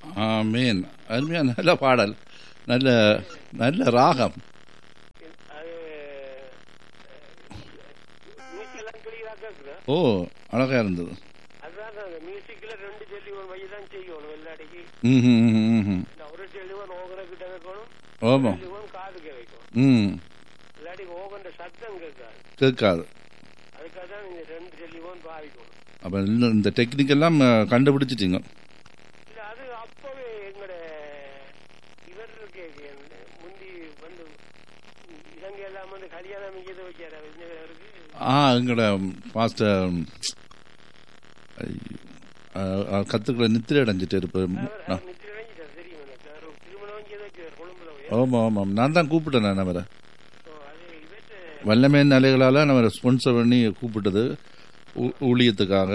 ஆமேன் அருமையா நல்ல பாடல் நல்ல நல்ல ராகம் அது மியூசிக் எல்லாம் கிளியரா கேக்குது ஓ அழகா இருந்தது அதுதான் அந்த மியூசிக்ல ரெண்டு டெலிஃபோன் வழி தான் செய்யணும் எல்லாடிக்கு ம் ம், ம், ம். இந்த ஒரு டெலிஃபோன் ஓகன கிட்ட வைக்கணும் ஆமாம் டெலிஃபோன் காதுக்கு வைக்கணும் ம் இல்லாட்டி ஓகன்ற சத்தம் கேட்காது கேட்காது அதுக்காக தான் இந்த ரெண்டு டெலிஃபோன் பாவிக்கணும் அப்போ இந்த டெக்னிக் எல்லாம் அஹ், கண்டுபிடிச்சிட்டீங்க இல்ல அது அப்பவே எங்கட இவர் இருக்கே இந்த முந்தி வந்து இலங்கை எல்லாம் வந்து கல்யாணம் இங்கே வச்சாரு அவருக்கு ஆ எங்களோட பாஸ்டர் கத்துக்களை நித்திரை அடைஞ்சிட்டு இருப்பார் அவர் அவர் நித்திரை அடைஞ்சிட்டார் தெரியும் எனக்கு அவர் திருமணம் இங்கே வச்சார் கொழும்புல போய் ஆமாம் ஆமாம் நான் தான் கூப்பிட்டேன் நான் அவரை ஓ, அது இவற்றை வல்லமே நிலைகளால் நம்ம ஸ்பான்சர் பண்ணி கூப்பிட்டது ஊ- ஊழியத்துக்காக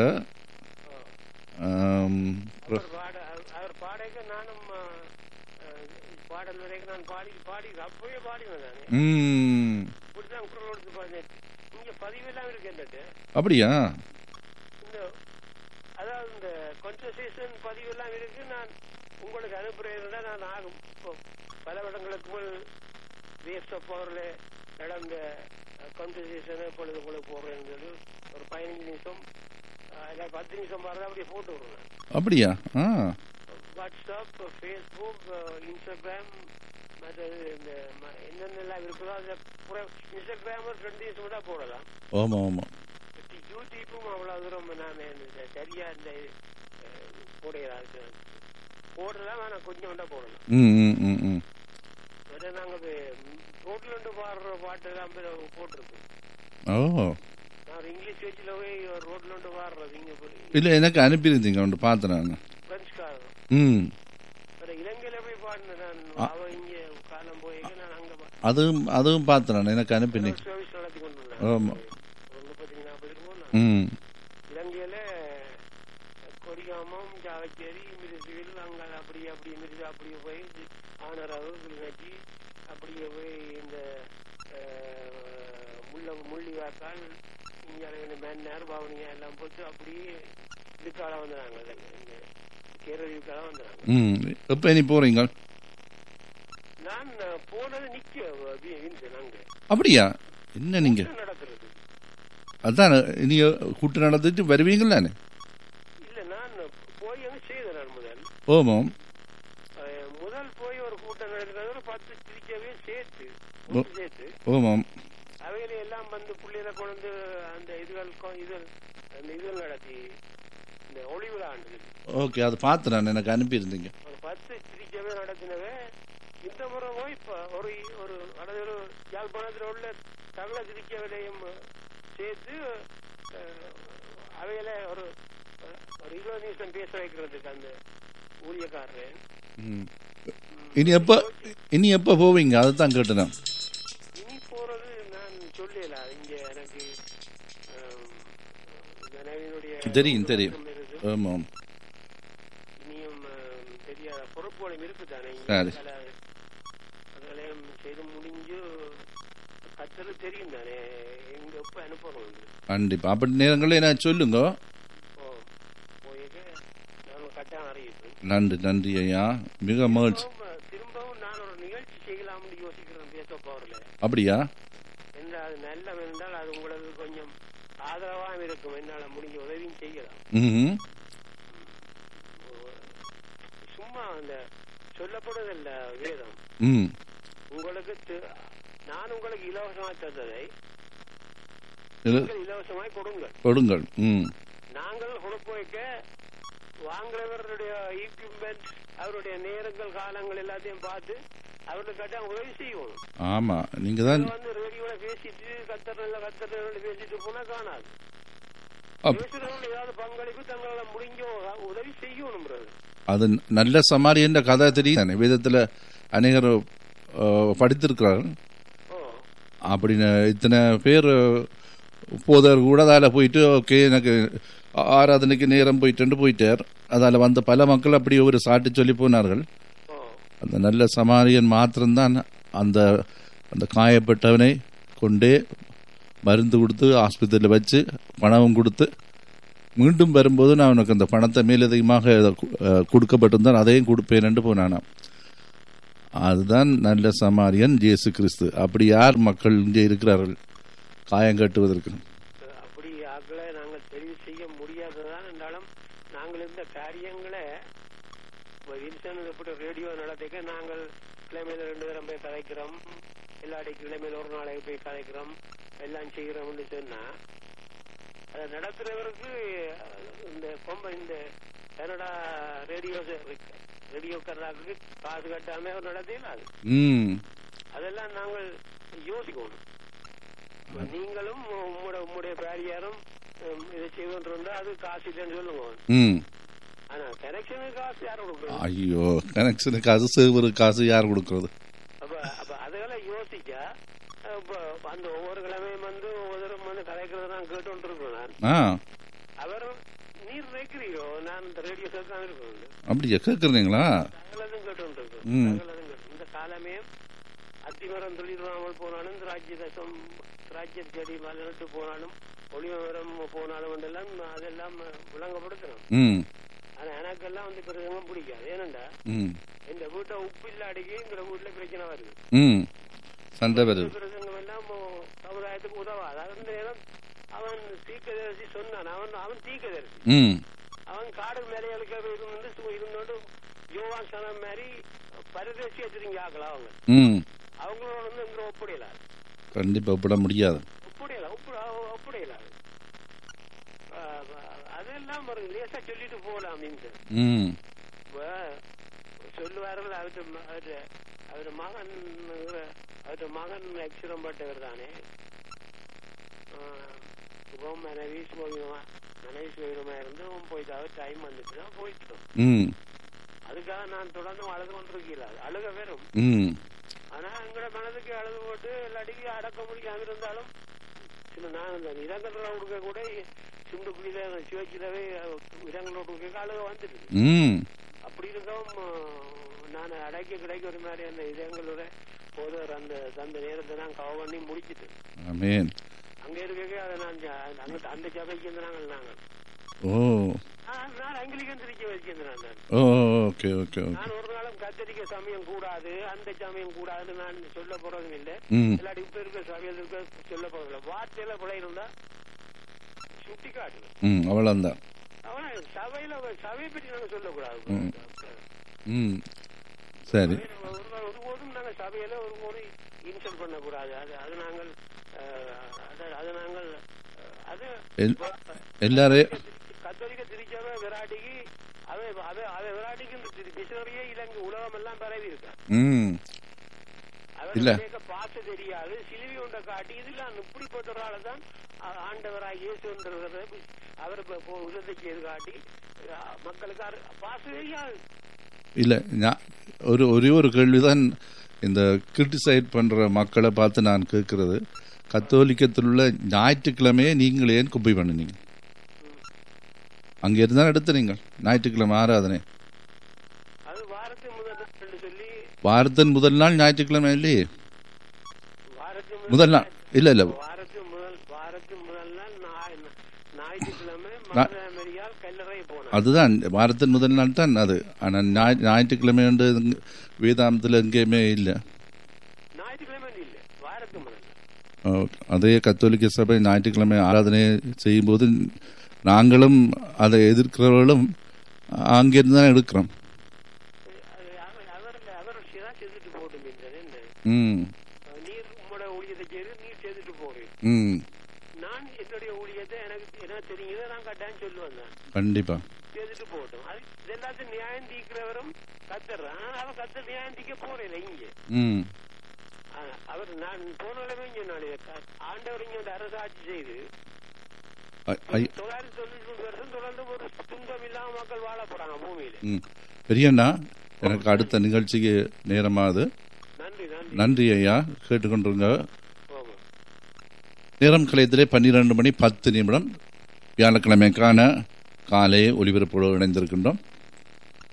ஆம், அவர் பாட அவர்- அவர் பாடைக்க நானும் ஆ, ஆ, பாடல் வரைக்கும் நான் பாடி பாடி அப்பவே பாடினேன் நான் ம் இப்படிதான் குரல் கொடுத்து பாடினேன் இங்க பதிவெல்லாம் இருக்கு என்னட்டு அப்படியா இந்த அதாவது இந்த கான்வர்சேஷன் பதிவெல்லாம் இருக்கு நான் உங்களுக்கு அனுப்புறேன் நான் ஆகும் இப்போ பல இடங்களுக்கு போல் வேஸ்ட் ஆஃப் பவர்ல நடந்த கான்வர்சேஷனை இப்பொழுது உங்களுக்கு போடுறேன்னு சொல்லி ஒரு பதினஞ்சு நிமிஷம் அஹ், இல்ல பத்து நிமிஷம் மாதிரி அப்படியே போட்டு விடுறேன் அப்படியா ஆ வாட்ஸ்அப் ஃபேஸ்புக் இன்ஸ்டாகிராம் மற்றது இந்த ம- என்னென்னலாம் இருக்குதோ அதில் பூரா இன்ஸ்டாகிராம் ஒரு ரெண்டு நிமிஷம் கூட போடலாம் ஆமாம் ஆமாம் யூடியூப்பும் அவ்வளவு தூரம் நான் இந்த சரியா இந்த அஹ், போடுகிறாரு போடலாம் ஆனா கொஞ்சம் வேண்டாம் போடலாம் ம் ம் ம் ம் அதை நாங்க ரோட்ல இருந்து பாடுற பாட்டு எல்லாம் போட்டிருக்கோம் ஓ நான் ஒரு இங்கிலீஷ் பேச்சில் போய் ரோட்ல இருந்து பாடுறது இங்க போய் இல்லை எனக்கு அனுப்பியிருந்தீங்க ஒன்று பார்த்தேன் நான் பிரெஞ்சுக்காரன் ம் அப்புறம் இலங்கையில போய் பாடினேன் நான் அவ இங்க காலம் போய் நான் அங்க பா- அதுவும் அதுவும் பார்த்தேன் நான் எனக்கு அனுப்பினீங்க சர்வீஸ் நடத்தி கொண்டு வந்தேன். ஆமா. ஒரு முப்பத்தி நாற்பது இருக்கும் நான் ம் இலங்கையில கொடியாமம் ஜாவச்சேரி மிருசுவில் அங்க அப்படியே அப்படியே மிருசு அப்படியே போய் ஆனரவு கிளிநொச்சி அப்படியே போய் இந்த அஹ், முள்ள முள்ளிவாக்கால் இங்கே மேன்னார் பவனியா எல்லாம் போட்டு அப்படியே இதுக்கால வந்துடுறாங்க இந்த கேரளீவுக்கால வந்துடுறாங்க ம் எப்போ இனி போகிறீங்க நான் அஹ், போனது நிக்க வின்சன் அங்க அப்படியா என்ன நீங்கள் என்ன நடக்கிறது அதான் இனி கூட்டு நடந்துட்டு வருவீங்களானே இல்ல நான் போய் அங்க செய்தேன் நான் முதல் ஓமாம் அஹ், முதல் போய் ஒரு கூட்டம் நடக்கிறது ஒரு பத்து திருச்சவே சேர்த்து ஒன்று சேர்த்து ஓமாம் அவைகளை எல்லாம் வந்து புள்ளையில கொண்டு அந்த இதுகள் கொ- இது அந்த இதுகள் நடத்தி இந்த ஒளி விழா ஆண்டு ஓகே அது பார்த்து நான் எனக்கு அனுப்பியிருந்தீங்க ஒரு பத்து திருச்சவே நடத்தினவே இந்த முறை போய் இப்ப ஒரு ஒரு அதாவது ஒரு யாழ்ப்பாணத்தில் உள்ள தமிழ திருச்சவையிலையும் சேர்த்து அஹ், அவையில ஒரு ஒரு இருபது நிமிஷம் பேச வைக்கிறதுக்கு அந்த ஊழியக்காரர் ம் இனி எப்போ இனி எப்போ போவீங்க அதை தான் கேட்டேன் இனி போறது நான் சொல்லல இங்க எனக்கு ஆம், இந்த நவீனுடைய தெரியும், தெரியும். ஒழுக்கம் இருக்கு. ஆமாம் இனியும் ஆம், தெரியாத பொறுப்புகளும் இருக்குதானே இங்க சரி. பல அதெல்லாம் செய்து முடிஞ்சு கத்தது தெரியும் தானே எங்க எப்ப அனுப்பணும் வந்து. கண்டிப்பாக அப்படி நேரங்களில் என்ன சொல்லுங்க ஓ போயிட்டு நான் கட்டாயம் அறிவிப்பு நன்றி நன்றி ஐயா மிக மகிழ்ச்சி திரும்பவும் திரும்பவும் நான் ஒரு நிகழ்ச்சி செய்யலாம்னு யோசிக்கிறேன் பேச போறல அப்படியா என்ன அது நல்ல என்றால் அது உங்களுக்கு கொஞ்சம் ஆதரவாக இருக்கும் என்னால முடிஞ்ச உதவியும் செய்யலாம் ம் சும்மா அந்த சொல்லப்படுவதில்ல வேதம் ம் உங்களுக்கு தி- நான் உங்களுக்கு இலவசமாய் தந்ததை இது நீங்கள் இலவசமாய் கொடுங்கள் கொடுங்கள் ம் நாங்கள் கொடுக்க வைக்க வாங்குறவருடைய ஈக்விப்மெண்ட் அவருடைய நேரங்கள் காலங்கள் எல்லாத்தையும் பார்த்து அவர்களுக்கு கட்டாயம் உதவி செய்யணும் ஆமாம் நீங்கள் தான் இதை வந்து ரேடியோல பேசிட்டு கத்தர் நல்ல கத்தர் பேசிட்டு போனா காணாது அப்- பேசுறவங்க ஏதாவது பங்களிப்பு தங்களால முடிஞ்ச உதவி செய்யணும் brother. அது நல்ல சமாரியன்ற கதை தெரியும் தானே வேதத்தில் அநேகர் அஹ், படித்திருக்கிறார்கள் ஓ அப்படின்னு இத்தனை பேர் போதவர் கூட அதால் போயிட்டு ஓகே எனக்கு ஆராதனைக்கு நேரம் போயிட்டு போயிட்டார் அதால் வந்த பல மக்கள் அப்படி ஒரு சாட்டி சொல்லி போனார்கள் ஓ அந்த நல்ல சமாரியன் மாத்திரம்தான் அந்த அந்த காயப்பட்டவனை கொண்டே மருந்து கொடுத்து ஆஸ்பத்திரியில் வச்சு பணமும் கொடுத்து மீண்டும் வரும்போது நான் உனக்கு அந்த பணத்தை மேலதிகமாக அஹ், கொடுக்கப்பட்டிருந்தால் அதையும் கொடுப்பேன் போனானாம் அதுதான் நல்ல சமாரியன் இயேசு கிறிஸ்து அப்படி யார் மக்கள் இங்கே இருக்கிறார்கள் காயம் கட்டுவதற்கு அப்படி ஆக்களை நாங்கள் தெரிவு செய்ய முடியாததான் என்றாலும் நாங்கள் இந்த காரியங்களை இப்ப வின்சன் எப்படி ரேடியோ நடத்திக்க நாங்கள் கிழமையில ரெண்டு தரம் போய் கதைக்கிறோம் எல்லாடி கிழமையில ஒரு நாளைக்கு போய் கதைக்கிறோம் எல்லாம் செய்கிறோம்னு சொன்னா அதை நடத்துறவருக்கு இந்த பொம்பை இந்த கனடா ரேடியோ ரேடியோக்காரர்களுக்கு காது கட்டாம அவர் நடத்தினாது ம் அதெல்லாம் நாங்கள் யோசிக்கணும் இப்ப நீங்களும் உம்முடைய உம்முடைய பேரியாரும் உம், இதை செய்து அது காசு இல்லைன்னு சொல்லுங்க ம் ஆனா கனெக்ஷனுக்கு காசு யாரும் கொடுக்கணும் ஐயோ கனெக்ஷனு காசு சேவரு காசு யார் கொடுக்கறது அப்ப அப்ப அதெல்லாம் யோசிச்சா அஹ், இப்ப அந்த ஒவ்வொரு கிழமையும் வந்து ஒவ்வொருத்தரும் வந்து கலைக்கிறத நான் கேட்டு இருக்கோம் நான் ஆ அவர் நீர் வைக்கிறீரோ நான் இந்த ரேடியோ சேர்த்தான் இருக்கணும் அப்படியா கேட்குறீங்களா சகலதும் கேட்டு இருக்கோம் ம். சகலதும் கேட்டு இந்த காலமே அத்திமரம் தொழிலாமல் போனாலும் இந்த ராஜ்ய தேசம் ராஜ்யம் தேடி மலர்ந்து போனாலும் ஒளிமரம் போனாலும் எல்லாம் அதெல்லாம் விளங்கப்படுத்தணும் ம் ஆனா எனக்கெல்லாம் வந்து பிரதமம் பிடிக்காது ஏனண்டா ம் இந்த வீட்டை உப்பு இல்லாடிக்கு இந்த வீட்டுல பிரச்சனை வருது ம் சண்டை வருது பிரசங்கம் எல்லாம் சமுதாயத்துக்கு உதவாது அந்த நேரம் அவன் தீக்கதரிசி சொன்னான் அவன் அவன் தீக்கதரிசி ம் அவன் காடு மேலைகளுக்கு இருந்து சு- இருந்தோண்டு யோவான் சனம் மாதிரி பரதேசிய திரும்பி ஆக்கலாம் அவங்க ம் அவங்களோட வந்து இங்க ஒப்படையலாம் கண்டிப்பாக ஒப்பிட முடியாது ஒப்படையலாம் ஒப்ப- ஒப்படையலாம் ஆஹ் அதெல்லாம் ஒரு லேசா சொல்லிட்டு போகலாம் இந்த ம் இப்ப சொல்லுவார்கள் அவரு அவரு அவரு மகன் அவரு மகன் அக்ஷரம் பட்டவர் தானே இப்போ மனைவி சுகமா மனைவி சுகமா இருந்து அவன் போயிட்டு அவர் டைம் வந்துட்டு தான் போயிட்டோம் ம் அதுக்காக நான் தொடர்ந்து அழுது கொண்டிருக்கல அழுக வெறும் ம் ஆனா எங்களோட மனதுக்கு அழுது போட்டு எல்லாத்தையும் அடக்க முடியாம இருந்தாலும் சில நான் இந்த இடங்கள் கொடுக்க கூட சிந்துக்குழியில சிவச்சிலவே இடங்களோட கொடுக்க அழுக வந்துட்டு ம் அப்படி இருக்கவும் நான் அடைக்க கிடைக்க ஒரு மாதிரி அந்த இதங்களோட போதவர் அந்த அந்த நேரத்தை நான் கவ பண்ணி முடிச்சிட்டு ஆமேன் அங்க இருக்க அதை நான் ஜ- அங்க அந்த சபைக்கு வந்து நாங்கள் நாங்கள் ஓ நான் நான் அங்கிலிக்கன் திருச்சி வச்சிருந்தேன் நான் ஓ ஓகே ஓகே ஓகே நான் ஒரு நாளும் கத்தரிக்க சமயம் கூடாது அந்த சமயம் கூடாதுன்னு நான் சொல்ல போறதும் இல்லை ம் இல்லாட்டி இப்ப இருக்க சபையில் இருக்க சொல்ல போறதும் இல்லை வார்த்தையில பிழை இருந்தா சுட்டி காட்டுவேன் ம் அவ்வளோந்தான் அவன் சபையில சபையை பற்றி நாங்க சொல்லக்கூடாது ம். ம் சரி ஒரு- ஒருபோதும் நாங்கள் சபையில ஒருபோதும் இன்சல்ட் பண்ணக்கூடாது அது அது நாங்கள் அஹ், அது- அது நாங்கள் அஹ், அது எல் எல்லாரையும் கத்தோலிக்க திருச்சபை விராட்டிக்கு அவை அவை அவை விராட்டிக்கு இந்த திரு- மிஷனரியே இலங்கை உலகம் எல்லாம் பரவி இருக்கா ம் இல்ல. அவர்களுக்கு பாச தெரியாது சிலுவை உண்ட காட்டி இதெல்லாம் இப்படிப்பட்ட ஒரு ஆளை தான் ஆ- ஆண்டவராய் இயேசுன்றவரை அவர் உலகத்தை செய்து காட்டி அஹ், மக்களுக்கு அரு- பாச தெரியாது இல்லை நான் ஒரு ஒரே ஒரு கேள்விதான் இந்த கிரிட்டிசைட் பண்ணுற மக்களை பார்த்து நான் கேட்கறது கத்தோலிக்கத்தில் உள்ள ஞாயிற்றுக்கிழமையே நீங்கள் ஏன் குப்பை பண்ணினீங்க அங்கே இருந்தால் எடுத்து நீங்கள் ஞாயிற்றுக்கிழமை ஆராதனை அது வாரத்தின் முதல் நாள் என்று சொல்லி வாரத்தின் முதல் நாள் ஞாயிற்றுக்கிழமை இல்லையே வாரத்தின் முதல் நாள் இல்லை இல்லை வாரத்தின் முதல் வாரத்தின் முதல் நாள் ஞாய்- ஞாயிற்றுக்கிழமை மாதமரியால் கல்லறை போனார் அதுதான் வாரத்தின் முதல் நாள் தான் அது ஆனால் ஞாய் ஞாயிற்றுக்கிழமை வந்து இங்க- வேதாந்தத்தில் எங்கேயுமே இல்லை ஞாயிற்றுக்கிழமை இல்ல வாரத்தின் முதல் நாள் ஓ, அதே கத்தோலிக்க சபை ஞாயிற்றுக்கிழமை ஆராதனை செய்யும்போது நாங்களும் அதை எதிர்க்கிறவர்களும் அங்கிருந்து தான் எடுக்கிறோம் அது அவர் அவர் அவர் சிதா செய்துட்டு போட்டும் என்ன ம் நீர் உங்களோட ஊழியத்தை செய்து நீர் செய்துட்டு போறேன் ம் நான் என்னுடைய ஊழியத்தை எனக்கு எனக்கு தெரியுதை நான் கட்டாயம் சொல்லுவேன் நான் கண்டிப்பாக செய்துட்டு போகட்டும் அது இதெல்லாத்தையும் நியாயம் தீக்கிறவரும் கத்தர் ஆனா அவன் கத்தர் நியாயம் தீக்க போறேன் இங்க ம் ஆனா, அவர் நான் போனாலுமே சொன்னாலே ஆண்டவர் இங்க வந்து அரசாட்சி செய்து ஐ- ஐ- தொள்ளாயிரத்தி தொண்ணூத்தி மூணு வருஷம் தொடர்ந்து ஒரு துன்பம் இல்லாம மக்கள் வாழ போறாங்க பூமியில ம் பெரியண்ணா எனக்கு அடுத்த நிகழ்ச்சிக்கு நேரமாகுது நன்றி நன்றி நன்றி ஐயா கேட்டுக்கொண்டிருங்க போவோம் நேரம் கலையத்திலே பன்னிரண்டு மணி பத்து நிமிடம் வியாழக்கிழமைக்கான காலை ஒலிபரப்போடு இணைந்திருக்கின்றோம்